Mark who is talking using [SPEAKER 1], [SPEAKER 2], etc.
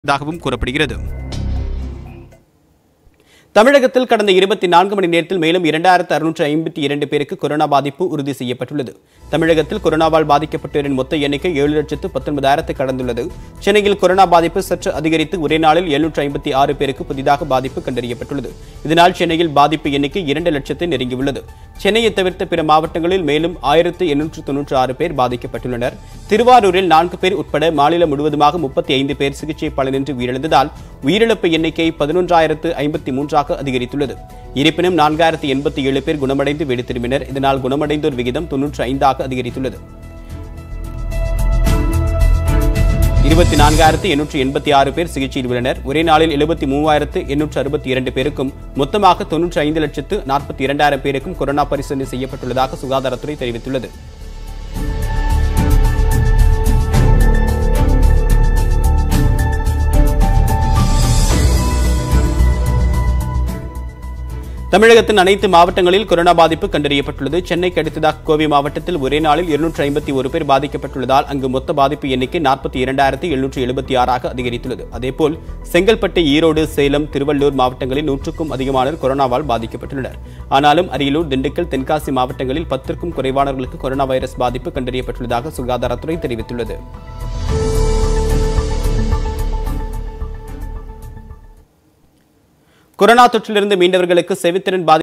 [SPEAKER 1] தாகவும் கூறப்படுகிறது தமிழகத்தில் கடந்த இருபத்தி நான்கு மணி நேரத்தில் மேலும் இரண்டாயிரத்து அறுநூற்று ஐம்பத்தி இரண்டு பேருக்கு கொரோனா பாதிப்பு உறுதி செய்யப்பட்டுள்ளது தமிழகத்தில் கொரோனாவால் பாதிக்கப்பட்டோரின் மொத்த எண்ணிக்கை ஏழு லட்சத்து பத்தொன்பதாயிரத்தை கடந்துள்ளது சென்னையில் கொரோனா பாதிப்பு சற்று அதிகரித்து ஒரே நாளில் எழுநூற்று ஐம்பத்தி ஆறு பேருக்கு புதிதாக பாதிப்பு கண்டறியப்பட்டுள்ளது இதனால் சென்னையில் பாதிப்பு எண்ணிக்கை இரண்டு லட்சத்தை நெருங்கியுள்ளது சென்னையை தவிர்த்த பிற மாவட்டங்களில் மேலும் ஆயிரத்து எண்ணூற்று தொன்னூற்று ஆறு பேர் பாதிக்கப்பட்டுள்ளனர் திருவாரூரில் நான்கு பேர் உட்பட மாநிலம் முழுவதுமாக முப்பத்தி ஐந்து பேர் சிகிச்சை பலனின்றி உயிரிழந்ததால் உயிரிழப்பு எண்ணிக்கை பதினொன்றாயிரத்து ஐம்பத்தி மூன்றாக அதிகரித்துள்ளது இருப்பினும் நான்காயிரத்து எண்பத்தி ஏழு பேர் குணமடைந்து வீடு திரும்பினர் இதனால் குணமடைந்தோர் விகிதம் தொன்னூற்று ஐந்தாக அதிகரித்துள்ளது இருபத்தி நான்காயிரத்து எண்ணூற்று எண்பத்தி ஆறு பேர் சிகிச்சையில் உள்ளனர் ஒரே நாளில் எழுபத்தி மூவாயிரத்து எண்ணூற்று அறுபத்தி இரண்டு பேருக்கும் மொத்தமாக தொன்னூற்றி ஐந்து லட்சத்து நாற்பத்தி இரண்டாயிரம் பேருக்கும் கொரோனா பரிசோதனை செய்யப்பட்டுள்ளதாக சுகாதாரத்துறை தெரிவித்துள்ளது தமிழகத்தின் அனைத்து மாவட்டங்களில் கொரோனா பாதிப்பு கண்டறியப்பட்டுள்ளது சென்னைக்கு அடுத்ததாக கோவை மாவட்டத்தில் ஒரே நாளில் இருநூற்று ஐம்பத்தி ஒரு பேர் பாதிக்கப்பட்டுள்ளதால் அங்கு மொத்த பாதிப்பு எண்ணிக்கை நாற்பத்தி இரண்டாயிரத்தி எழுநூற்று எழுபத்தி ஆறாக அதிகரித்துள்ளது அதேபோல் செங்கல்பட்டு ஈரோடு சேலம் திருவள்ளூர் மாவட்டங்களில் நூற்றுக்கும் அதிகமானோர் கொரோனாவால் பாதிக்கப்பட்டுள்ளனர் ஆனாலும் அரியலூர் திண்டுக்கல் தென்காசி மாவட்டங்களில் பத்திற்கும் குறைவானவர்களுக்கு கொரோனா வைரஸ் பாதிப்பு கண்டறியப்பட்டுள்ளதாக சுகாதாரத்துறை தெரிவித்துள்ளது கொரோனா தொற்றிலிருந்து மீண்டவர்களுக்கு செவித்திறன் பாதி